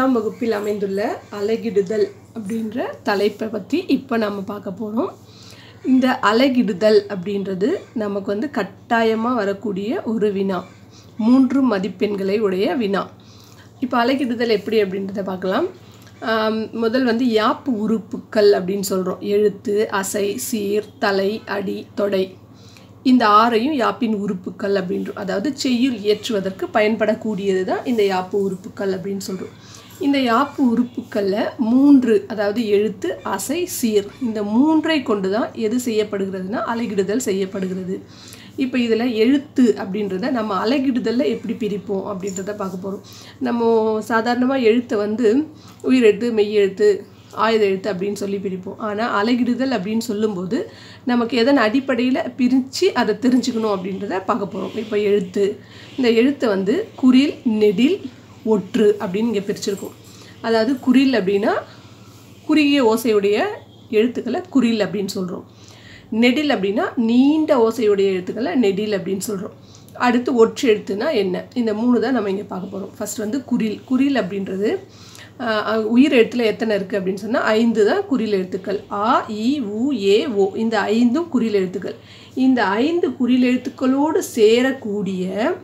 ஆறாம் வகுப்பில் அமைந்துள்ள அலகிடுதல் அப்படின்ற தலைப்பை பற்றி இப்போ நம்ம பார்க்க போகிறோம் இந்த அலகிடுதல் அப்படின்றது நமக்கு வந்து கட்டாயமாக வரக்கூடிய ஒரு வினா மூன்று மதிப்பெண்களை உடைய வினா இப்போ அலகிடுதல் எப்படி அப்படின்றத பார்க்கலாம் ஆம், முதல் வந்து யாப்பு உறுப்புக்கள் அப்படின்னு சொல்கிறோம் எழுத்து அசை சீர் தலை அடி தொடை இந்த ஆறையும் யாப்பின் உறுப்புக்கள் அப்படின்றோம் அதாவது செய்யுள் இயற்றுவதற்கு பயன்படக்கூடியது தான் இந்த யாப்பு உறுப்புக்கள் அப்படின்னு சொல்கிறோம் இந்த யாப்பு உறுப்புக்களில் மூன்று அதாவது எழுத்து அசை சீர் இந்த மூன்றை கொண்டு தான் எது செய்யப்படுகிறதுனா அலகிடுதல் செய்யப்படுகிறது இப்போ இதில் எழுத்து அப்படின்றத நம்ம அலகிடுதலில் எப்படி பிரிப்போம் அப்படின்றத பார்க்க போகிறோம் நம்ம சாதாரணமாக எழுத்தை வந்து உயிரெழுத்து மெய்யெழுத்து ஆயுத எழுத்து அப்படின்னு சொல்லி பிரிப்போம் ஆனால் அலகிடுதல் அப்படின்னு சொல்லும்போது நமக்கு எதன் அடிப்படையில் பிரித்து அதை தெரிஞ்சுக்கணும் அப்படின்றத பார்க்க போகிறோம் இப்போ எழுத்து இந்த எழுத்தை வந்து குறில் நெடில் ஒற்று அப்படின்னு இங்கே பிரிச்சிருக்கோம் அதாவது குறில் அப்படின்னா குறுகிய ஓசையுடைய எழுத்துக்களை குறில் அப்படின்னு சொல்கிறோம் நெடில் அப்படின்னா நீண்ட ஓசையுடைய எழுத்துக்களை நெடில் அப்படின்னு சொல்கிறோம் அடுத்து ஒற்று எழுத்துனா என்ன இந்த மூணு தான் நம்ம இங்கே பார்க்க போகிறோம் ஃபர்ஸ்ட் வந்து குறில் குறில் அப்படின்றது ஆஹ், உயிர் எழுத்துல எத்தனை இருக்குது அப்படின்னு சொன்னால் ஐந்து தான் குறில் எழுத்துக்கள் ஆ இ உ ஏ ஓ இந்த ஐந்தும் குறில் எழுத்துக்கள் இந்த ஐந்து குறில் எழுத்துக்களோடு சேரக்கூடிய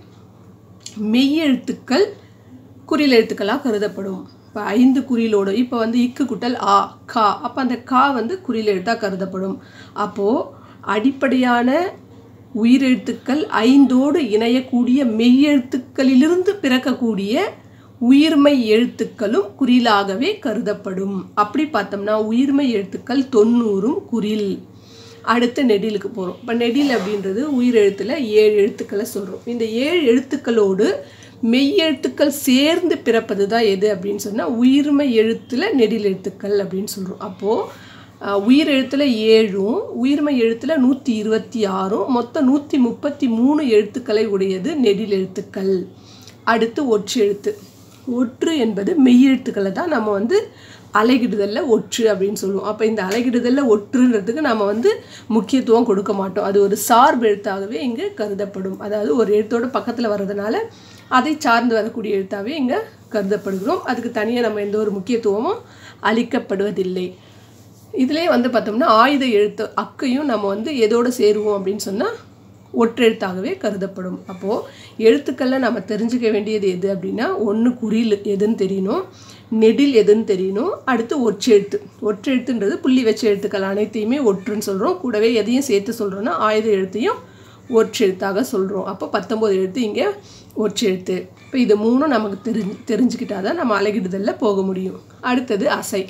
மெய்யெழுத்துக்கள் குறில் எழுத்துக்களாக கருதப்படும் இப்போ ஐந்து குறிலோடு இப்போ வந்து இக்கு குட்டல் ஆ கா அப்போ அந்த கா வந்து குறில் எழுத்தாக கருதப்படும் அப்போது அடிப்படையான உயிரெழுத்துக்கள் ஐந்தோடு இணையக்கூடிய மெய்யெழுத்துக்களிலிருந்து பிறக்கக்கூடிய உயிர்மை எழுத்துக்களும் குறிலாகவே கருதப்படும் அப்படி பார்த்தோம்னா உயிர்மை எழுத்துக்கள் தொண்ணூறும் குறில் அடுத்து நெடிலுக்கு போகிறோம் இப்போ நெடில் அப்படின்றது உயிரெழுத்தில் ஏழு எழுத்துக்களை சொல்கிறோம் இந்த ஏழு எழுத்துக்களோடு மெய்யெழுத்துக்கள் சேர்ந்து பிறப்பது தான் எது அப்படின்னு சொன்னால் உயிர்மை எழுத்தில் நெடில் எழுத்துக்கள் அப்படின்னு சொல்கிறோம் அப்போது உயிர் எழுத்தில் ஏழும் உயிர்மை எழுத்தில் நூற்றி இருபத்தி ஆறும் மொத்தம் நூற்றி முப்பத்தி மூணு எழுத்துக்களை உடையது நெடில் எழுத்துக்கள் அடுத்து ஒற்று எழுத்து ஒற்று என்பது மெய்யெழுத்துக்களை தான் நம்ம வந்து அலைகிடுதலில் ஒற்று அப்படின்னு சொல்லுவோம் அப்போ இந்த அலைகிடுதலில் ஒற்றுன்றதுக்கு நம்ம வந்து முக்கியத்துவம் கொடுக்க மாட்டோம் அது ஒரு சார்பு எழுத்தாகவே இங்கே கருதப்படும் அதாவது ஒரு எழுத்தோட பக்கத்தில் வர்றதுனால அதை சார்ந்து வரக்கூடிய எழுத்தாகவே இங்கே கருதப்படுகிறோம் அதுக்கு தனியாக நம்ம எந்த ஒரு முக்கியத்துவமும் அளிக்கப்படுவதில்லை இதிலே வந்து பார்த்தோம்னா ஆயுத எழுத்து அக்கையும் நம்ம வந்து எதோடு சேருவோம் அப்படின்னு சொன்னால் ஒற்றெழுத்தாகவே கருதப்படும் அப்போது எழுத்துக்களில் நம்ம தெரிஞ்சுக்க வேண்டியது எது அப்படின்னா ஒன்று குறில் எதுன்னு தெரியணும் நெடில் எதுன்னு தெரியணும் அடுத்து ஒற்றெழுத்து ஒற்றெழுத்துன்றது புள்ளி வச்ச எழுத்துக்கள் அனைத்தையுமே ஒற்றுன்னு சொல்கிறோம் கூடவே எதையும் சேர்த்து சொல்கிறோன்னா ஆயுத எழுத்தையும் ஒற்றெழுத்தாக சொல்கிறோம் அப்போ பத்தொம்போது எழுத்து இங்கே ஒற்றெழுத்து இப்போ இது மூணும் நமக்கு தெரிஞ்சு தெரிஞ்சுக்கிட்டாதான் தான் நம்ம அலகிடுதலில் போக முடியும் அடுத்தது அசை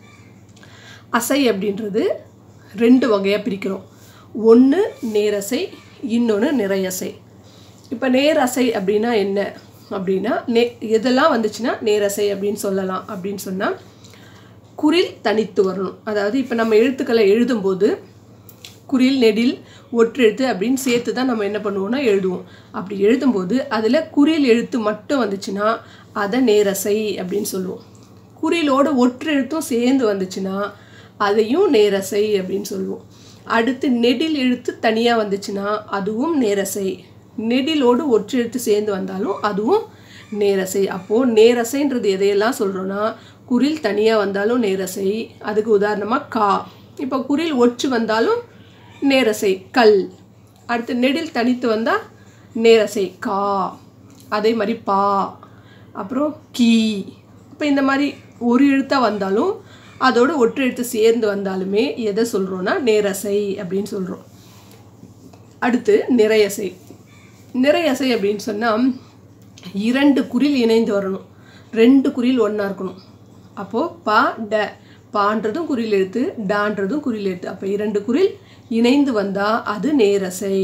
அசை அப்படின்றது ரெண்டு வகையாக பிரிக்கிறோம் ஒன்று நேரசை இன்னொன்று நிறையசை இப்போ நேரசை அப்படின்னா என்ன அப்படின்னா நே எதெல்லாம் வந்துச்சுன்னா நேரசை அப்படின்னு சொல்லலாம் அப்படின்னு சொன்னால் குறில் தனித்து வரணும் அதாவது இப்போ நம்ம எழுத்துக்களை எழுதும்போது குறில் நெடில் ஒற்றெழுத்து அப்படின்னு சேர்த்து தான் நம்ம என்ன பண்ணுவோம்னா எழுதுவோம் அப்படி எழுதும்போது அதில் குறில் எழுத்து மட்டும் வந்துச்சுன்னா அதை நேரசை அப்படின்னு சொல்லுவோம் குறிலோடு ஒற்றெழுத்தும் சேர்ந்து வந்துச்சுன்னா அதையும் நேரசை அப்படின்னு சொல்லுவோம் அடுத்து நெடில் எழுத்து தனியாக வந்துச்சுன்னா அதுவும் நேரசை நெடிலோடு ஒற்றெழுத்து சேர்ந்து வந்தாலும் அதுவும் நேரசை அப்போது நேரசைன்றது எதையெல்லாம் சொல்கிறோன்னா குறில் தனியாக வந்தாலும் நேரசை அதுக்கு உதாரணமாக கா இப்போ குறில் ஒற்று வந்தாலும் நேரசை கல் அடுத்து நெடில் தனித்து வந்தால் நேரசை கா அதே மாதிரி பா அப்புறம் கீ இப்போ இந்த மாதிரி ஒரு எழுத்தாக வந்தாலும் அதோட ஒற்று எழுத்து சேர்ந்து வந்தாலுமே எதை சொல்கிறோன்னா நேரசை அப்படின்னு சொல்கிறோம் அடுத்து நிறையசை நிறையசை அப்படின்னு சொன்னால் இரண்டு குறில் இணைந்து வரணும் ரெண்டு குறில் ஒன்றா இருக்கணும் அப்போது பா ட பான்றதும் குறில் எழுத்து டான்றதும் குறில் எழுத்து அப்போ இரண்டு குறில் இணைந்து வந்தால் அது நேரசை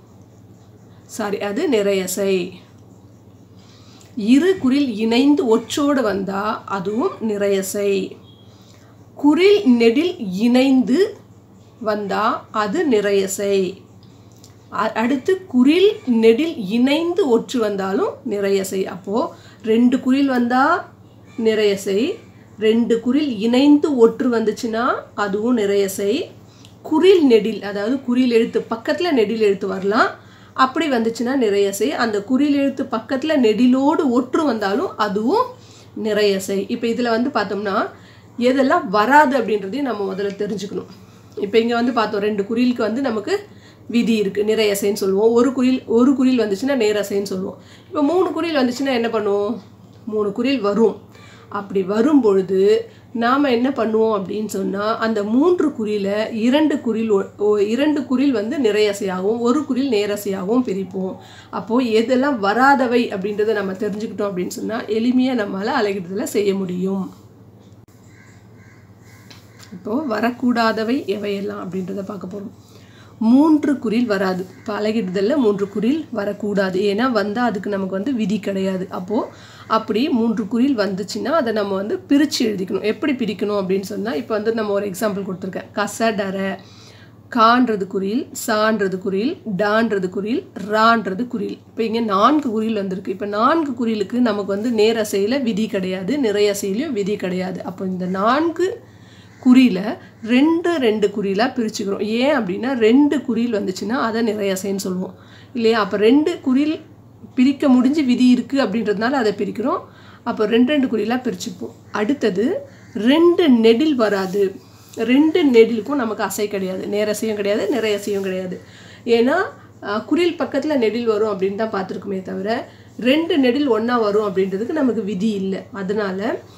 சாரி அது நிறையசை இரு குறில் இணைந்து ஒற்றோடு வந்தால் அதுவும் நிறையசை குறில் நெடில் இணைந்து வந்தால் அது நிறையசை அ- அடுத்து குறில் நெடில் இணைந்து ஒற்று வந்தாலும் நிறையசை அப்போது ரெண்டு குறில் வந்தால் நிறையசை ரெண்டு குறில் இணைந்து ஒற்று வந்துச்சுன்னா அதுவும் நிறையசை குறில் நெடில் அதாவது குறில் எழுத்து பக்கத்தில் நெடில் எழுத்து வரலாம் அப்படி வந்துச்சுன்னா நிறையசை அந்த குறில் எழுத்து பக்கத்தில் நெடிலோடு ஒற்று வந்தாலும் அதுவும் நிறையசை இப்போ இதில் வந்து பார்த்தோம்னா எதெல்லாம் வராது அப்படின்றதையும் நம்ம முதல்ல தெரிஞ்சுக்கணும் இப்போ இங்கே வந்து பார்த்தோம் ரெண்டு குறிலுக்கு வந்து நமக்கு விதி இருக்குது நிறையசைன்னு சொல்லுவோம் ஒரு குறில் ஒரு குறில் வந்துச்சுன்னா நேரசைன்னு சொல்லுவோம் இப்போ மூணு குறில் வந்துச்சுன்னா என்ன பண்ணுவோம் மூணு குறில் வரும் அப்படி வரும் பொழுது நாம் என்ன பண்ணுவோம் அப்படின்னு சொன்னால் அந்த மூன்று குறியில இரண்டு குறில் ஒ- ஒ- இரண்டு குறில் வந்து நிறையசையாகவும் ஒரு குறில் நேரசையாகவும் பிரிப்போம் அப்போது எதெல்லாம் வராதவை அப்படின்றத நம்ம தெரிஞ்சுக்கிட்டோம் அப்படின்னு சொன்னால் எளிமையாக நம்மளால் அழகிடுதலை செய்ய முடியும் இப்போது வரக்கூடாதவை எவையெல்லாம் அப்படின்றத பார்க்க போகிறோம் மூன்று குறில் வராது இப்போ அழகிடுதலில் மூன்று குறில் வரக்கூடாது ஏன்னா வந்தால் அதுக்கு நமக்கு வந்து விதி கிடையாது அப்போது அப்படி மூன்று குறில் வந்துச்சுன்னா அதை நம்ம வந்து பிரித்து எழுதிக்கணும் எப்படி பிரிக்கணும் அப்படின்னு சொன்னால் இப்போ வந்து நம்ம ஒரு எக்ஸாம்பிள் கொடுத்துருக்கேன் கசடர கான்றது குறில் சான்றது குறில் டான்றது குறில் ரான்றது குறில் இப்போ இங்கே நான்கு குறில் வந்திருக்கு இப்போ நான்கு குறிலுக்கு நமக்கு வந்து நேரசையில் விதி கிடையாது நிறையசையிலையும் விதி கிடையாது அப்போ இந்த நான்கு குறியில ரெண்டு ரெண்டு குறியிலாக பிரிச்சுக்கிறோம் ஏன் அப்படின்னா ரெண்டு குறில் வந்துச்சுன்னா அதை நிறையசைன்னு சொல்லுவோம் இல்லையா அப்போ ரெண்டு குறில் பிரிக்க முடிஞ்சு விதி இருக்குது அப்படின்றதுனால அதை பிரிக்கிறோம் அப்போ ரெண்டு ரெண்டு குறியிலாக பிரிச்சுப்போம் அடுத்தது ரெண்டு நெடில் வராது ரெண்டு நெடிலுக்கும் நமக்கு அசை கிடையாது நேரசையும் கிடையாது நிறையசையும் கிடையாது ஏன்னா அஹ், குறில் பக்கத்தில் நெடில் வரும் அப்படின்னு தான் பார்த்துருக்குமே தவிர ரெண்டு நெடில் ஒன்றா வரும் அப்படின்றதுக்கு நமக்கு விதி இல்லை அதனால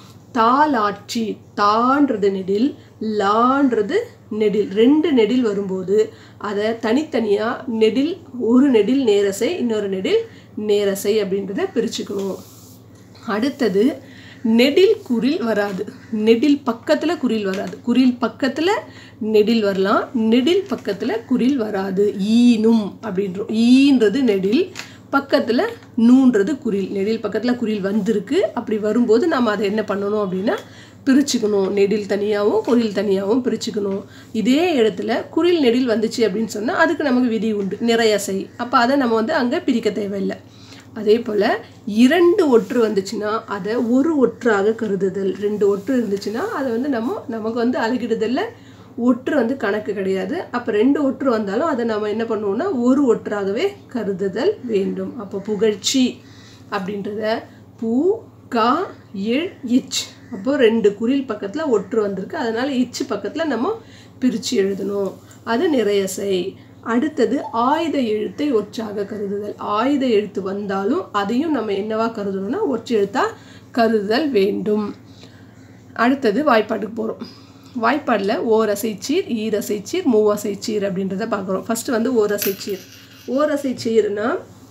தாளாட்சி தான்றது நெடில் லான்றது நெடில் ரெண்டு நெடில் வரும்போது அதை தனித்தனியாக நெடில் ஒரு நெடில் நேரசை இன்னொரு நெடில் நேரசை அப்படின்றத பிரிச்சுக்கணும் அடுத்தது நெடில் குரில் வராது நெடில் பக்கத்தில் குரில் வராது குரில் பக்கத்தில் நெடில் வரலாம் நெடில் பக்கத்தில் குரில் வராது ஈனும் அப்படின்றோம் ஈன்றது நெடில் பக்கத்தில் நூன்றது குரில் நெடில் பக்கத்தில் குரில் வந்திருக்கு அப்படி வரும்போது நம்ம அதை என்ன பண்ணணும் அப்படின்னா பிரிச்சுக்கணும் நெடில் தனியாகவும் குரில் தனியாகவும் பிரிச்சுக்கணும் இதே இடத்துல குரில் நெடில் வந்துச்சு அப்படின்னு சொன்னால் அதுக்கு நமக்கு விதி உண்டு நிறையசை அப்போ அதை நம்ம வந்து அங்கே பிரிக்க தேவையில்லை அதே போல் இரண்டு ஒற்று வந்துச்சுன்னா அதை ஒரு ஒற்றாக கருதுதல் ரெண்டு ஒற்று இருந்துச்சுன்னா அதை வந்து நம்ம நமக்கு வந்து அழகிடுதலில் ஒற்று வந்து கணக்கு கிடையாது அப்போ ரெண்டு ஒற்று வந்தாலும் அதை நம்ம என்ன பண்ணுவோம்னா ஒரு ஒற்றாகவே கருதுதல் வேண்டும் அப்போ புகழ்ச்சி அப்படின்றத பூ கா இழ் இச் அப்போ ரெண்டு குறில் பக்கத்தில் ஒற்று வந்திருக்கு அதனால் இச்சு பக்கத்தில் நம்ம பிரித்து எழுதணும் அது நிறையசை அடுத்தது ஆயுத எழுத்தை ஒற்றாக கருதுதல் ஆயுத எழுத்து வந்தாலும் அதையும் நம்ம என்னவா கருதணும்னா ஒற்றெழுத்தா கருதுதல் வேண்டும் அடுத்தது வாய்ப்பாட்டுக்கு போகிறோம் வாய்ப்பாடில் ஓரசைச்சீர் ஈரசைச்சீர் மூவசைச்சீர் அப்படின்றத பார்க்குறோம் ஃபஸ்ட்டு வந்து ஓரசைச்சீர் ஓரசைச்சீர்னா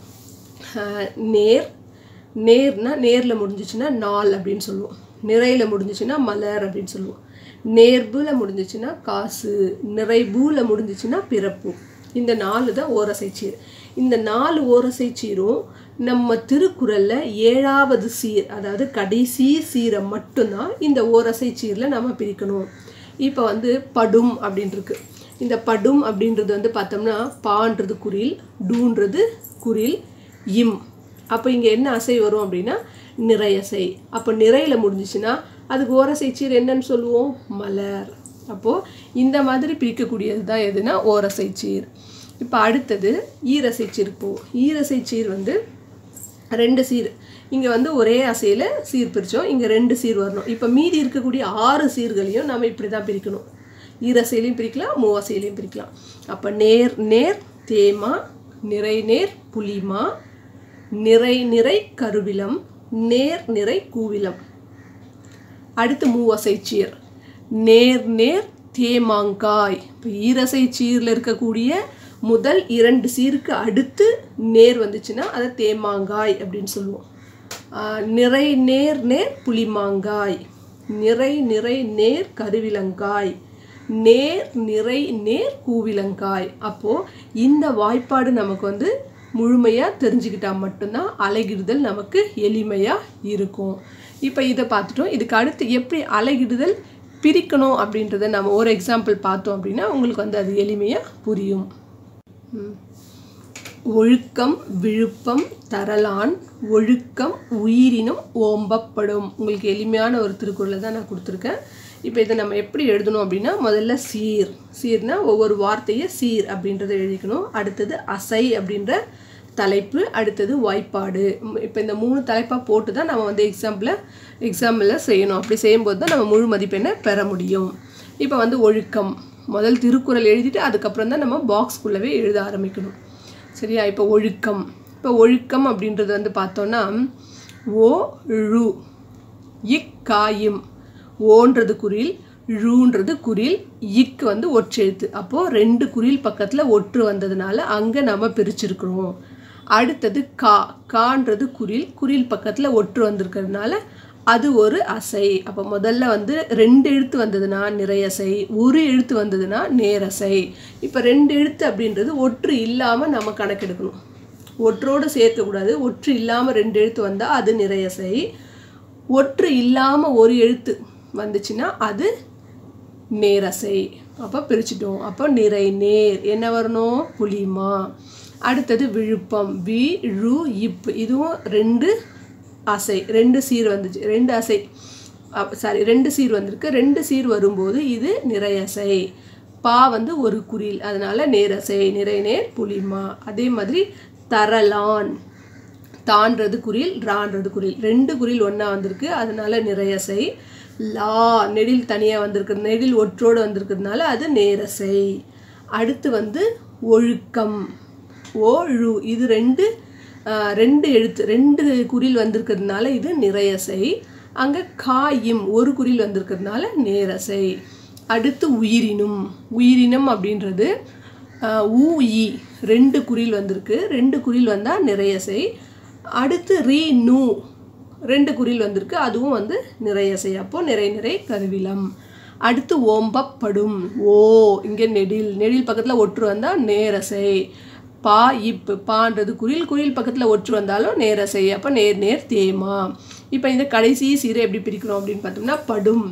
ஆஹ், நேர் நேர்னா நேரில் முடிஞ்சிச்சுன்னா நாள் அப்படின்னு சொல்லுவோம் நிறையில் முடிஞ்சிச்சுன்னா மலர் அப்படின்னு சொல்லுவோம் நேர்புல முடிஞ்சிச்சுன்னா காசு நிறைபூல முடிஞ்சிச்சுன்னா பிறப்பு இந்த நாலு தான் ஓரசைச்சீர் இந்த நாலு ஓரசைச்சீரும் நம்ம திருக்குறளில் ஏழாவது சீர் அதாவது கடைசி சீரை மட்டும்தான் இந்த ஓரசைச்சீரில் நம்ம பிரிக்கணும் இப்போ வந்து படும் அப்படின்னு இருக்கு இந்த படும் அப்படின்றது வந்து பார்த்தோம்னா பான்றது குரில் டூன்றது குரில் இம் அப்போ இங்கே என்ன அசை வரும் அப்படின்னா நிறையசை அப்போ நிறையில் முடிஞ்சிச்சுன்னா அதுக்கு ஓரசை சீர் என்னன்னு சொல்லுவோம் மலர் அப்போது இந்த மாதிரி பிரிக்கக்கூடியது தான் எதுனா ஓரசை சீர் இப்போ அடுத்தது ஈரசை சீர் போவோம் ஈரசை சீர் வந்து ரெண்டு சீர் இங்கே வந்து ஒரே அசையில் சீர் பிரித்தோம் இங்கே ரெண்டு சீர் வரணும் இப்போ மீதி இருக்கக்கூடிய ஆறு சீர்களையும் நம்ம இப்படி தான் பிரிக்கணும் ஈரசையிலையும் பிரிக்கலாம் மூவசையிலையும் பிரிக்கலாம் அப்போ நேர் நேர் தேமா நிறை நேர் புலிமா நிறை நிறை கருவிலம் நேர் நிறை கூவிலம் அடுத்து மூவசை சீர் நேர் நேர் தேமாங்காய் இப்போ ஈரசை சீரில் இருக்கக்கூடிய முதல் இரண்டு சீருக்கு அடுத்து நேர் வந்துச்சுன்னா அதை தேமாங்காய் அப்படின்னு சொல்லுவோம் ஆஹ் நிறை நேர் நேர் புளிமாங்காய் நிறை நிறை நேர் கருவிலங்காய் நேர் நிறை நேர் கூவிலங்காய் அப்போது இந்த வாய்ப்பாடு நமக்கு வந்து முழுமையாக தெரிஞ்சுக்கிட்டா மட்டும்தான் அலகிடுதல் நமக்கு எளிமையாக இருக்கும் இப்போ இதை பார்த்துட்டோம் இதுக்கு அடுத்து எப்படி அலகிடுதல் பிரிக்கணும் அப்படின்றத நம்ம ஒரு எக்ஸாம்பிள் பார்த்தோம் அப்படின்னா உங்களுக்கு வந்து அது எளிமையாக புரியும் ம். ஒழுக்கம் விழுப்பம் தரலான் ஒழுக்கம் உயிரினும் ஓம்பப்படும் உங்களுக்கு எளிமையான ஒரு திருக்குறளை தான் நான் கொடுத்துருக்கேன் இப்போ இதை நம்ம எப்படி எழுதணும் அப்படின்னா முதல்ல சீர் சீர்னா ஒவ்வொரு வார்த்தையை சீர் அப்படின்றத எழுதிக்கணும் அடுத்தது அசை அப்படின்ற தலைப்பு அடுத்தது வாய்ப்பாடு இப்போ இந்த மூணு தலைப்பாக போட்டு தான் நம்ம வந்து எக்ஸாம்பிளை எக்ஸாம்பிளில் செய்யணும் அப்படி செய்யும்போது தான் நம்ம முழு மதிப்பெண்ணை பெற முடியும் இப்போ வந்து ஒழுக்கம் முதல் திருக்குறள் எழுதிட்டு அதுக்கப்புறம் தான் நம்ம பாக்ஸ்குள்ளவே எழுத ஆரம்பிக்கணும் சரியா இப்போ ஒழுக்கம் இப்போ ஒழுக்கம் அப்படின்றது வந்து பார்த்தோன்னா ஓ ழு இக் காயும் ஓன்றது குரில் ழூன்றது குரில் இக் வந்து ஒற்றெழுத்து அப்போது ரெண்டு குரில் பக்கத்தில் ஒற்று வந்ததுனால அங்கே நம்ம பிரிச்சிருக்கிறோம் அடுத்தது கா கான்றது குரில் குரில் பக்கத்தில் ஒற்று வந்திருக்கிறதுனால அது ஒரு அசை அப்போ முதல்ல வந்து ரெண்டு எழுத்து வந்ததுன்னா நிறையசை ஒரு எழுத்து வந்ததுன்னா நேரசை இப்போ ரெண்டு எழுத்து அப்படின்றது ஒற்று இல்லாமல் நம்ம கணக்கெடுக்கணும் ஒற்றோடு சேர்க்கக்கூடாது ஒற்று இல்லாமல் ரெண்டு எழுத்து வந்தால் அது நிறையசை ஒற்று இல்லாமல் ஒரு எழுத்து வந்துச்சுன்னா அது நேரசை அப்போ பிரிச்சுட்டோம் அப்போ நிறை நேர் என்ன வரணும் புளிமா அடுத்தது விழுப்பம் வி ழு இப் இதுவும் ரெண்டு அசை ரெண்டு சீர் வந்துச்சு ரெண்டு அசை சாரி ரெண்டு சீர் வந்திருக்கு ரெண்டு சீர் வரும்போது இது நிறையசை பா வந்து ஒரு குறில் அதனால நேரசை நிறை நேர் புளிமா அதே மாதிரி தரலான் தான்றது குரில் ரான்றது குரில் ரெண்டு குரில் ஒன்றா வந்திருக்கு அதனால நிறையசை லா நெடில் தனியாக வந்திருக்கு நெடில் ஒற்றோடு வந்திருக்கிறதுனால அது நேரசை அடுத்து வந்து ஒழுக்கம் ஓழு இது ரெண்டு ஆஹ், ரெண்டு எழுத்து ரெண்டு குறில் வந்திருக்கிறதுனால இது நிறையசை அங்கே காயும் ஒரு குறில் வந்திருக்கிறதுனால நேரசை அடுத்து உயிரினும் உயிரினம் அப்படின்றது ஆஹ், ஊ இ ரெண்டு குறில் வந்திருக்கு ரெண்டு குறில் வந்தால் நிறையசை அடுத்து ரீ நூ ரெண்டு குறில் வந்திருக்கு அதுவும் வந்து நிறையசை அப்போ நிறை நிறை கருவிலம் அடுத்து ஓம்பப்படும் ஓ இங்கே நெடில் நெடில் பக்கத்தில் ஒற்று வந்தால் நேரசை பா இப்பு பான்றது குரில் குரில் பக்கத்தில் ஒற்று வந்தாலும் நேரசை அப்போ நேர் நேர் தேமா இப்போ இந்த கடைசி சீரை எப்படி பிரிக்கிறோம் அப்படின்னு பார்த்தோம்னா படும்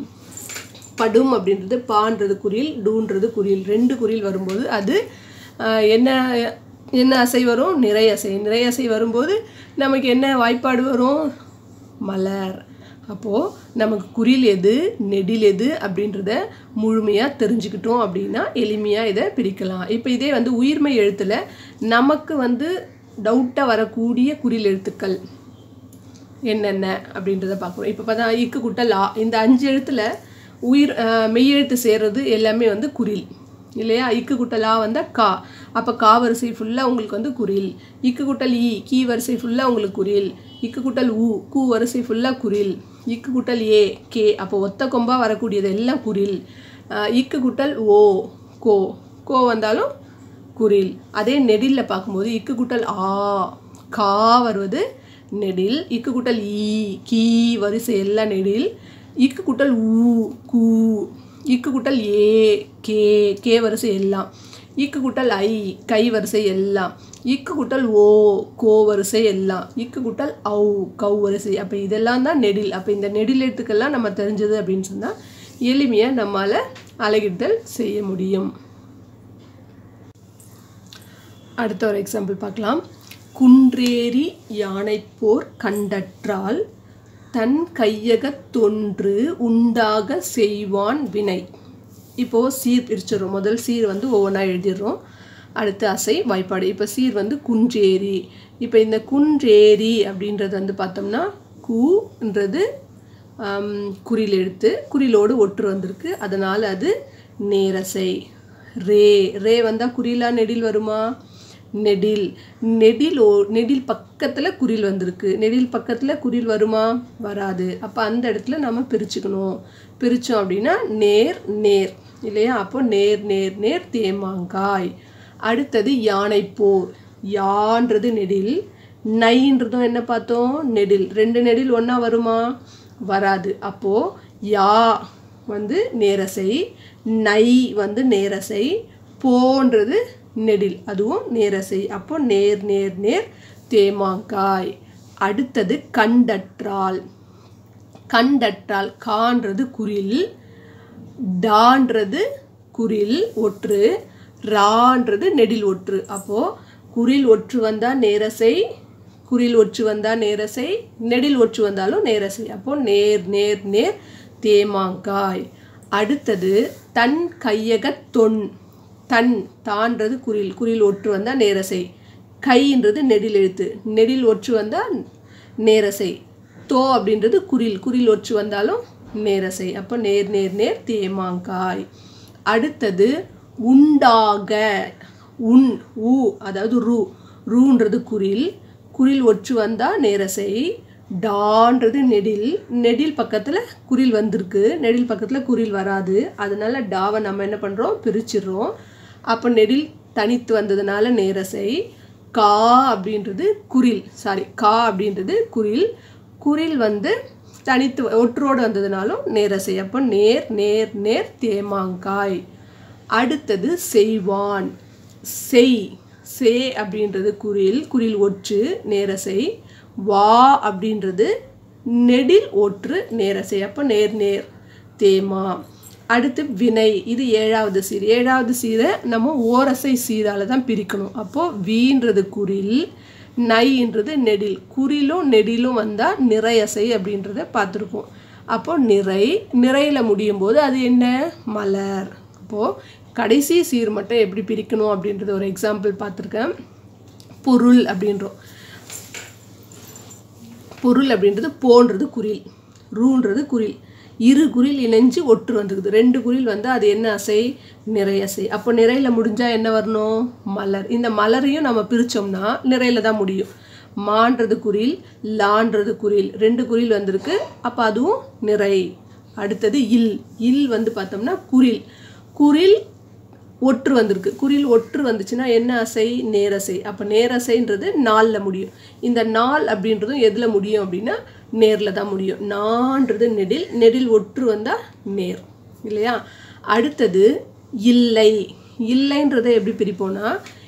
படும் அப்படின்றது பான்றது குரில் டூன்றது குரில் ரெண்டு குரில் வரும்போது அது ஆஹ், என்ன என்ன அசை வரும் நிறை அசை நிறை அசை வரும்போது நமக்கு என்ன வாய்ப்பாடு வரும் மலர் அப்போது நமக்கு குறில் எது நெடில் எது அப்படின்றத முழுமையாக தெரிஞ்சுக்கிட்டோம் அப்படின்னா எளிமையாக இதை பிரிக்கலாம் இப்போ இதே வந்து உயிர்மை எழுத்தில் நமக்கு வந்து டவுட்டாக வரக்கூடிய குறில் எழுத்துக்கள் என்னென்ன அப்படின்றத பார்க்குறோம் இப்போ பார்த்தா இக்கு குட்ட லா இந்த அஞ்சு எழுத்தில் உயிர் அஹ், மெய்யெழுத்து சேர்றது எல்லாமே வந்து குரில் இல்லையா இக்கு குட்ட லா வந்தால் கா அப்போ கா வரிசை ஃபுல்லாக உங்களுக்கு வந்து குரில் இக்கு குட்டல் ஈ கீ வரிசை ஃபுல்லாக உங்களுக்கு குரில் இக்கு குட்டல் ஊ கூ வரிசை ஃபுல்லாக குரில் இக்கு குட்டல் ஏ கே அப்போ ஒத்த கொம்பா வரக்கூடியது எல்லாம் குரில் அஹ், இக்கு குட்டல் ஓ கோ கோ வந்தாலும் குரில் அதே நெடில்ல பார்க்கும்போது இக்கு குட்டல் ஆ கா வருவது நெடில் இக்கு குட்டல் ஈ கீ வரிசை எல்லாம் நெடில் இக்கு குட்டல் ஊ கூ இக்கு குட்டல் ஏ கே கே வரிசை எல்லாம் இக்கு குட்டல் ஐ கை வரிசை எல்லாம் இக்கு குட்டல் ஓ கோ வரிசை எல்லாம் இக்கு குட்டல் ஔ கௌ வரிசை அப்போ இதெல்லாம் தான் நெடில் அப்போ இந்த நெடில் எழுத்துக்கெல்லாம் நம்ம தெரிஞ்சது அப்படின்னு சொன்னால் எளிமையாக நம்மால் அலகிட்டல் செய்ய முடியும் அடுத்த ஒரு எக்ஸாம்பிள் பார்க்கலாம் குன்றேறி யானைப்போர் கண்டற்றால் தன் கையகத் தொன்று உண்டாக செய்வான் வினை இப்போது சீர் பிரிச்சிடுறோம் முதல் சீர் வந்து ஒவ்வொன்றா எழுதிடுறோம் அடுத்து அசை வாய்ப்பாடு இப்போ சீர் வந்து குன்றேரி இப்போ இந்த குன்றேரி அப்படின்றது வந்து பார்த்தோம்னா கூன்றது ஆம், குறில் எழுத்து குறிலோடு ஒற்று வந்திருக்கு அதனால் அது நேரசை ரே ரே வந்தால் குறிலா நெடில் வருமா நெடில் நெடில் ஓ நெடில் பக்கத்தில் குறில் வந்திருக்கு நெடில் பக்கத்தில் குறில் வருமா வராது அப்போ அந்த இடத்துல நம்ம பிரிச்சுக்கணும் பிரித்தோம் அப்படின்னா நேர் நேர் இல்லையா அப்போ நேர் நேர் நேர் தேமாங்காய் அடுத்தது யானைப்போர் யான்றது நெடில் நைன்றதும் என்ன பார்த்தோம் நெடில் ரெண்டு நெடில் ஒன்றா வருமா வராது அப்போது யா வந்து நேரசை நை வந்து நேரசை போன்றது நெடில் அதுவும் நேரசை அப்போ நேர் நேர் நேர் தேமாங்காய் அடுத்தது கண்டற்றால் கண்டற்றால் கான்றது குரில் டான்றது குரில் ஒற்று ரான்றது நெடில் ஒற்று அப்போது குரில் ஒற்று வந்தால் நேரசை குறில் ஒற்று வந்தால் நேரசை நெடில் ஒற்று வந்தாலும் நேரசை அப்போ நேர் நேர் நேர் தேமாங்காய் அடுத்தது தன் கையகத் தொன் தன் தான்றது குறில் குறில் ஒற்று வந்தால் நேரசை கைன்றது நெடில் எழுத்து நெடில் ஒற்று வந்தால் நேரசை தோ அப்படின்றது குரில் குரில் ஒற்று வந்தாலும் நேரசை அப்போ நேர் நேர் நேர் தேமாங்காய் அடுத்தது உண்டாக உன் ஊ அதாவது ரூ ரூன்றது குரில் குரில் ஒற்று வந்தால் நேரசை டான்றது நெடில் நெடில் பக்கத்தில் குரில் வந்திருக்கு நெடில் பக்கத்தில் குரில் வராது அதனால டாவை நம்ம என்ன பண்ணுறோம் பிரிச்சிடுறோம் அப்போ நெடில் தனித்து வந்ததுனால நேரசை கா அப்படின்றது குரில் சாரி கா அப்படின்றது குரில் குரில் வந்து தனித்து ஒற்றோடு வந்ததுனாலும் நேரசை அப்போ நேர் நேர் நேர் தேமாங்காய் அடுத்தது செய்வான் செய் சே அப்படின்றது குரில் குரில் ஒற்று நேரசை வா அப்படின்றது நெடில் ஒற்று நேரசை அப்போ நேர் நேர் தேமா அடுத்து வினை இது ஏழாவது சீர் ஏழாவது சீரை நம்ம ஓரசை சீரால தான் பிரிக்கணும் அப்போது வீன்றது குரில் நைன்றது நெடில் குறிலும் நெடிலும் வந்தால் நிறையசை அப்படின்றத பார்த்துருக்கோம் அப்போ நிறை நிறையில் முடியும் போது அது என்ன மலர் அப்போது கடைசி சீர் மட்டும் எப்படி பிரிக்கணும் அப்படின்றது ஒரு எக்ஸாம்பிள் பார்த்துருக்கேன் பொருள் அப்படின்றோம் பொருள் அப்படின்றது போன்றது குரில் ரூன்றது குரில் இரு குரில் இணைஞ்சு ஒற்று வந்துருக்குது ரெண்டு குரில் வந்து அது என்ன அசை நிறையசை அப்போ நிறையில் முடிஞ்சால் என்ன வரணும் மலர் இந்த மலரையும் நம்ம பிரித்தோம்னா நிறையில் தான் முடியும் மான்றது குரில் லான்றது குரில் ரெண்டு குரில் வந்திருக்கு அப்போ அதுவும் நிறை அடுத்தது இல் இல் வந்து பார்த்தோம்னா குரில் குரில் ஒற்று வந்திருக்கு குறில் ஒற்று வந்துச்சுன்னா என்ன அசை நேரசை அப்போ நேரசைன்றது நாலில் முடியும் இந்த நாள் அப்படின்றதும் எதில் முடியும் அப்படின்னா நேரில் தான் முடியும் நான்றது நெடில் நெடில் ஒற்று வந்தால் நேர் இல்லையா அடுத்தது இல்லை இல்லைன்றதை எப்படி பிரிப்போம்னா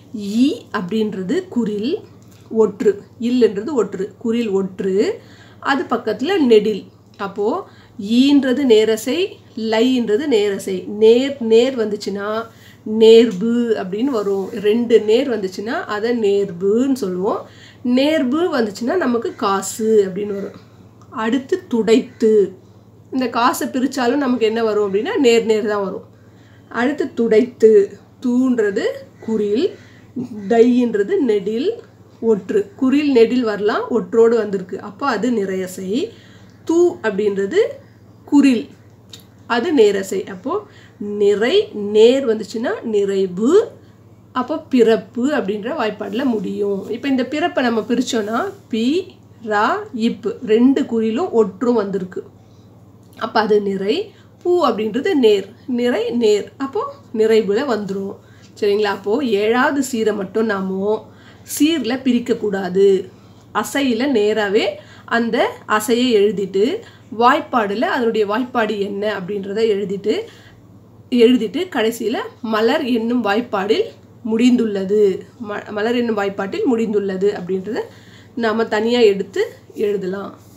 ஈ அப்படின்றது குரில் ஒற்று இல்லைன்றது ஒற்று குரில் ஒற்று அது பக்கத்தில் நெடில் அப்போது ஈன்றது நேரசை லைன்றது நேரசை நேர் நேர் வந்துச்சுன்னா நேர்பு அப்படின்னு வரும் ரெண்டு நேர் வந்துச்சுன்னா அதை நேர்புன்னு சொல்லுவோம் நேர்பு வந்துச்சுன்னா நமக்கு காசு அப்படின்னு வரும் அடுத்து துடைத்து இந்த காசை பிரித்தாலும் நமக்கு என்ன வரும் அப்படின்னா நேர் நேர் தான் வரும் அடுத்து துடைத்து தூன்றது குரில் டைன்றது நெடில் ஒற்று குரில் நெடில் வரலாம் ஒற்றோடு வந்திருக்கு அப்போ அது நிறையசை தூ அப்படின்றது குரில் அது நேரசை அப்போது நிறை நேர் வந்துச்சுன்னா நிறைவு அப்போ பிறப்பு அப்படின்ற வாய்ப்பாடில் முடியும் இப்போ இந்த பிறப்பை நம்ம பிரித்தோன்னா பி ரா இப்பு ரெண்டு குறிலும் ஒற்றும் வந்திருக்கு அப்போ அது நிறை பூ அப்படின்றது நேர் நிறை நேர் அப்போது நிறைவில் வந்துடும் சரிங்களா அப்போது ஏழாவது சீரை மட்டும் நாம சீரில் பிரிக்கக்கூடாது அசையில் நேராகவே அந்த அசையை எழுதிட்டு வாய்ப்பாடில் அதனுடைய வாய்ப்பாடு என்ன அப்படின்றத எழுதிட்டு எழுதிட்டு கடைசியில் மலர் என்னும் வாய்ப்பாடில் முடிந்துள்ளது ம மலர் என்னும் வாய்ப்பாட்டில் முடிந்துள்ளது அப்படின்றத நாம் தனியாக எடுத்து எழுதலாம்